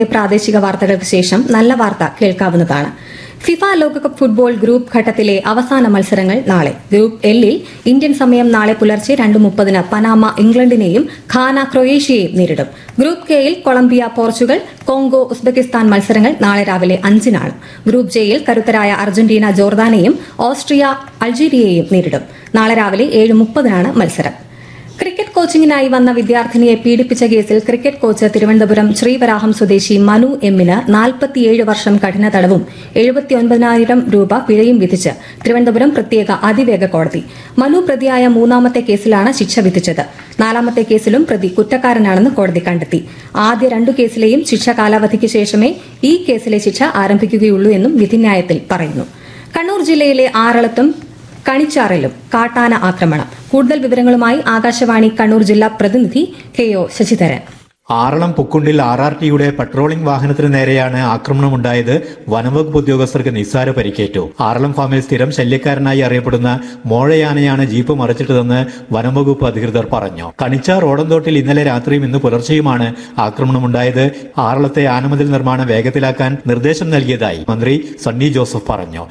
പ്രാദേശിക വാർത്തകൾക്ക് ശേഷം നല്ല വാർത്ത കേൾക്കാവുന്നതാണ് ഫിഫ ലോകകപ്പ് ഫുട്ബോൾ ഗ്രൂപ്പ് ഘട്ടത്തിലെ അവസാന മത്സരങ്ങൾ നാളെ ഗ്രൂപ്പ് എല്ലിൽ ഇന്ത്യൻ സമയം നാളെ പുലർച്ചെ രണ്ട് മുപ്പതിന് പനാമ ഇംഗ്ലണ്ടിനെയും ഖാന ക്രൊയേഷ്യയെയും നേരിടും ഗ്രൂപ്പ് കെയിൽ കൊളംബിയ പോർച്ചുഗൽ കോങ്കോ ഉസ്ബെക്കിസ്ഥാൻ മത്സരങ്ങൾ നാളെ രാവിലെ അഞ്ചിനാണ് ഗ്രൂപ്പ് ജെയിൽ കരുത്തരായ അർജന്റീന ജോർദാനെയും ഓസ്ട്രിയ അൾജീരിയയെയും നേരിടും നാളെ രാവിലെ ഏഴ് മുപ്പതിനാണ് മത്സരം ക്രിക്കറ്റ് കോച്ചിങ്ങിനായി വന്ന വിദ്യാർത്ഥിനിയെ പീഡിപ്പിച്ച കേസിൽ ക്രിക്കറ്റ് കോച്ച് തിരുവനന്തപുരം ശ്രീവരാഹം സ്വദേശി മനു എമ്മിന് നാൽപ്പത്തിയേഴ് വർഷം കഠിന തടവും എഴുപത്തിയൊൻപതിനായിരം രൂപ പിഴയും വിധിച്ച് തിരുവനന്തപുരം പ്രത്യേക അതിവേഗ കോടതി മനു പ്രതിയായ മൂന്നാമത്തെ കേസിലാണ് ശിക്ഷ വിധിച്ചത് നാലാമത്തെ കേസിലും പ്രതി കുറ്റക്കാരനാണെന്ന് കോടതി കണ്ടെത്തി ആദ്യ രണ്ടു കേസിലെയും ശിക്ഷ കാലാവധിക്ക് ശേഷമേ ഈ കേസിലെ ശിക്ഷ ആരംഭിക്കുകയുള്ളൂ എന്നും വിധിന്യായത്തിൽ പറയുന്നു കണ്ണൂർ ജില്ലയിലെ ആറളത്തും കണിച്ചാറിലും കാട്ടാന ആക്രമണം കൂടുതൽ വിവരങ്ങളുമായി ആകാശവാണി കണ്ണൂർ ജില്ലാ പ്രതിനിധി കെ ഒ ശശിധരൻ ആറളം പുക്കുണ്ടിൽ ആർ ആർ ടിയുടെ പട്രോളിംഗ് വാഹനത്തിന് നേരെയാണ് ആക്രമണമുണ്ടായത് വനംവകുപ്പ് ഉദ്യോഗസ്ഥർക്ക് നിസ്സാര പരിക്കേറ്റു ആറളം ഫാമിൽ സ്ഥിരം ശല്യക്കാരനായി അറിയപ്പെടുന്ന മോഴയാനയാണ് ജീപ്പ് മറിച്ചിട്ടതെന്ന് വനംവകുപ്പ് അധികൃതർ പറഞ്ഞു കണിച്ച റോഡന്തോട്ടിൽ ഇന്നലെ രാത്രിയും ഇന്ന് പുലർച്ചെയുമാണ് ആക്രമണമുണ്ടായത് ആറളത്തെ ആനമതിൽ നിർമ്മാണം വേഗത്തിലാക്കാൻ നിർദ്ദേശം നൽകിയതായി മന്ത്രി സണ്ണി ജോസഫ് പറഞ്ഞു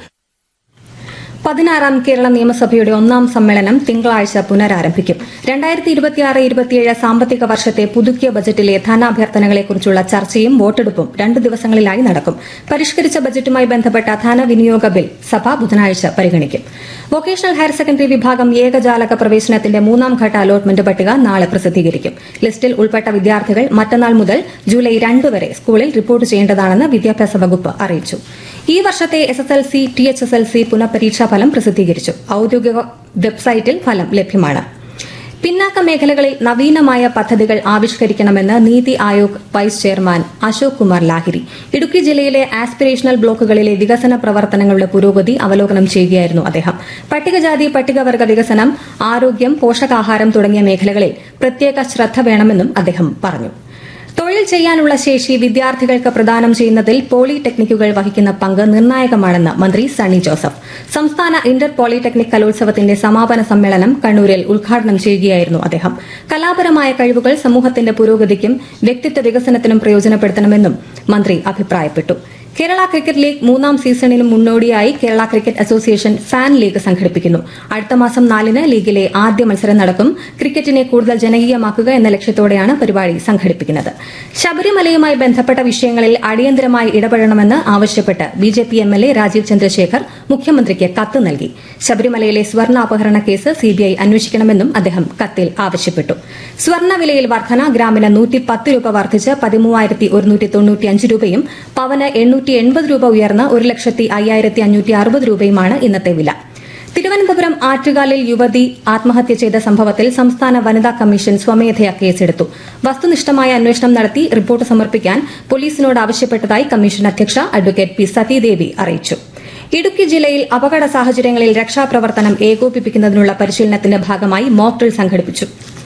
പതിനാറാം കേരള നിയമസഭയുടെ ഒന്നാം സമ്മേളനം തിങ്കളാഴ്ച പുനരാരംഭിക്കും രണ്ടായിരത്തി ഇരുപത്തിയാറ് ഇരുപത്തിയേഴ് സാമ്പത്തിക വർഷത്തെ പുതുക്കിയ ബജറ്റിലെ ധനാഭ്യർത്ഥനകളെക്കുറിച്ചുള്ള ചർച്ചയും വോട്ടെടുപ്പും രണ്ട് ദിവസങ്ങളിലായി നടക്കും പരിഷ്കരിച്ച ബജറ്റുമായി ബന്ധപ്പെട്ട ധനവിനിയോഗ ബിൽ സഭ ബുധനാഴ്ച പരിഗണിക്കും വൊക്കേഷണൽ ഹയർ സെക്കൻഡറി വിഭാഗം ഏകജാലക പ്രവേശനത്തിന്റെ മൂന്നാം ഘട്ട അലോട്ട്മെന്റ് പട്ടിക നാളെ പ്രസിദ്ധീകരിക്കും ലിസ്റ്റിൽ ഉൾപ്പെട്ട വിദ്യാർത്ഥികൾ മറ്റന്നാൾ മുതൽ ജൂലൈ രണ്ട് വരെ സ്കൂളിൽ റിപ്പോർട്ട് ചെയ്യേണ്ടതാണെന്ന് വിദ്യാഭ്യാസ വകുപ്പ് അറിയിച്ചു ഈ വർഷത്തെ S S L C T H S L C പുനഃപരീക്ഷാ ഫലം പ്രസിദ്ധീകരിച്ചു ഔദ്യോഗിക വെബ്സൈറ്റിൽ ഫലം ലഭ്യമാണ് പിന്നാക്ക മേഖലകളിൽ നവീനമായ പദ്ധതികൾ ആവിഷ്കരിക്കണമെന്ന് നീതി ആയോഗ് വൈസ് ചെയർമാൻ അശോക് കുമാർ ലാഹിരി ഇടുക്കി ജില്ലയിലെ ആസ്പിറേഷണൽ ബ്ലോക്കുകളിലെ വികസന പ്രവർത്തനങ്ങളുടെ പുരോഗതി അവലോകനം ചെയ്യുകയായിരുന്നു അദ്ദേഹം പട്ടികജാതി പട്ടികവർഗ വികസനം ആരോഗ്യം പോഷകാഹാരം തുടങ്ങിയ മേഖലകളിൽ പ്രത്യേക ശ്രദ്ധ വേണമെന്നും അദ്ദേഹം പറഞ്ഞു തൊഴിൽ ചെയ്യാനുള്ള ശേഷി വിദ്യാർത്ഥികൾക്ക് പ്രദാനം ചെയ്യുന്നതിൽ പോളിടെക്നിക്കുകൾ വഹിക്കുന്ന പങ്ക് നിർണായകമാണെന്ന് മന്ത്രി സണ്ണി ജോസഫ് സംസ്ഥാന ഇന്റർ പോളിടെക്നിക് കലോത്സവത്തിന്റെ സമാപന സമ്മേളനം കണ്ണൂരിൽ ഉദ്ഘാടനം ചെയ്യുകയായിരുന്നു അദ്ദേഹം കലാപരമായ കഴിവുകൾ സമൂഹത്തിന്റെ പുരോഗതിക്കും വ്യക്തിത്വ വികസനത്തിനും പ്രയോജനപ്പെടുത്തണമെന്നും മന്ത്രി അഭിപ്രായപ്പെട്ടു കേരള ക്രിക്കറ്റ് ലീഗ് മൂന്നാം സീസണിന് മുന്നോടിയായി Kerala cricket association fan league സംഘടിപ്പിക്കുന്നു അടുത്ത മാസം നാലിന് ലീഗിലെ ആദ്യ മത്സരം നടക്കും ക്രിക്കറ്റിനെ കൂടുതൽ ജനകീയമാക്കുക എന്ന ലക്ഷ്യത്തോടെയാണ് പരിപാടി സംഘടിപ്പിക്കുന്നത് ശബരിമലയുമായി ബന്ധപ്പെട്ട വിഷയങ്ങളിൽ അടിയന്തരമായി ഇടപെടണമെന്ന് ആവശ്യപ്പെട്ട് ബിജെപി എംഎൽഎ രാജീവ് ചന്ദ്രശേഖർ മുഖ്യമന്ത്രിക്ക് കത്ത് നൽകി ശബരിമലയിലെ സ്വർണ്ണ അപഹരണ കേസ് സിബിഐ അന്വേഷിക്കണമെന്നും അദ്ദേഹം കത്തിൽ ആവശ്യപ്പെട്ടു സ്വർണ്ണ വിലയിൽ വർധന ഗ്രാമിന് നൂറ്റി പത്ത് രൂപ വർദ്ധിച്ച് പതിമൂവായിരത്തി ഒരുന്നൂറ്റി തൊണ്ണൂറ്റിയഞ്ച് രൂപയും പവന് എണ്ണൂറ്റി എൺപത് രൂപ ഉയർന്ന് ഒരു ലക്ഷത്തി അയ്യായിരത്തി അഞ്ഞൂറ്റി അറുപത് രൂപയുമാണ് ഇന്നത്തെ വില തിരുവനന്തപുരം ആറ്റുകാലിൽ യുവതി ആത്മഹത്യ ചെയ്ത സംഭവത്തിൽ സംസ്ഥാന വനിതാ കമ്മീഷൻ സ്വമേധയാ കേസെടുത്തു വസ്തുനിഷ്ഠമായ അന്വേഷണം നടത്തി റിപ്പോർട്ട് സമർപ്പിക്കാൻ പോലീസിനോട് ആവശ്യപ്പെട്ടതായി കമ്മീഷൻ അധ്യക്ഷ അഡ്വക്കേറ്റ് പി സതീദേവി അറിയിച്ചു ഇടുക്കി ജില്ലയിൽ അപകട സാഹചര്യങ്ങളിൽ രക്ഷാപ്രവർത്തനം ഏകോപിപ്പിക്കുന്നതിനുള്ള പരിശീലനത്തിന്റെ ഭാഗമായി മോക്ക് ഡ്രിൽ സംഘടിപ്പിച്ചു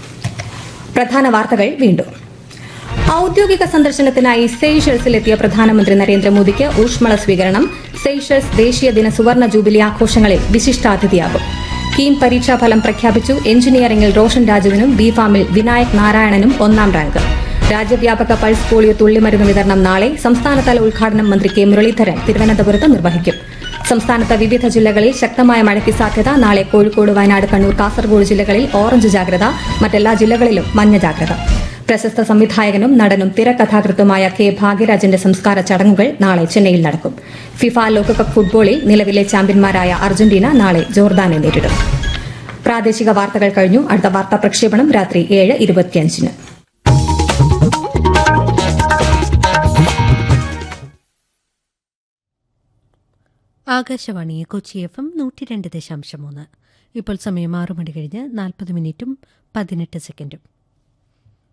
പ്രധാന വാർത്തകൾ വീണ്ടും ഔദ്യോഗിക സന്ദർശനത്തിനായി സെയ്ഷൽസിലെത്തിയ പ്രധാനമന്ത്രി നരേന്ദ്രമോദിക്ക് ഊഷ്മള സ്വീകരണം സെയ്ഷൽസ് ദേശീയ ദിന സുവർണ ജൂബിലി ആഘോഷങ്ങളിൽ വിശിഷ്ടാതിഥിയാകും കീം പരീക്ഷാഫലം പ്രഖ്യാപിച്ചു എഞ്ചിനീയറിംഗിൽ റോഷൻ രാജുവിനും ബി ഫാമിൽ വിനായക് നാരായണനും ഒന്നാം റാങ്ക് രാജ്യവ്യാപക പൾസ് പോളിയോ തുള്ളിമരുന്ന് വിതരണം നാളെ സംസ്ഥാനതല ഉദ്ഘാടനം മന്ത്രി കെ മുരളീധരൻ തിരുവനന്തപുരത്ത് നിർവഹിക്കും സംസ്ഥാനത്ത് വിവിധ ജില്ലകളിൽ ശക്തമായ മഴയ്ക്ക് സാധ്യത നാളെ കോഴിക്കോട് വയനാട് കണ്ണൂർ കാസർഗോഡ് ജില്ലകളിൽ ഓറഞ്ച് ജാഗ്രത മറ്റെല്ലാ ജില്ലകളിലും മഞ്ഞ ജാഗ്രത പ്രശസ്ത സംവിധായകനും നടനും തിരക്കഥാകൃത്തുമായ കെ ഭാഗ്യരാജന്റെ സംസ്കാര ചടങ്ങുകൾ നാളെ ചെന്നൈയിൽ നടക്കും ഫിഫ ലോകകപ്പ് ഫുട്ബോളിൽ നിലവിലെ ചാമ്പ്യന്മാരായ അർജന്റീന നാളെ ജോർദാനെ നേരിടും പ്രാദേശിക വാർത്തകൾ കഴിഞ്ഞു അടുത്ത വാർത്താ പ്രക്ഷേപണം രാത്രി ഏഴ് ഇരുപത്തിയഞ്ചിന് ആകാശവാണി കൊച്ചി എഫ് എം നൂറ്റി രണ്ട് ദശാംശം മൂന്ന് ഇപ്പോൾ സമയം ആറു മണി കഴിഞ്ഞ് നാൽപ്പത് മിനിറ്റും പതിനെട്ട് സെക്കൻഡും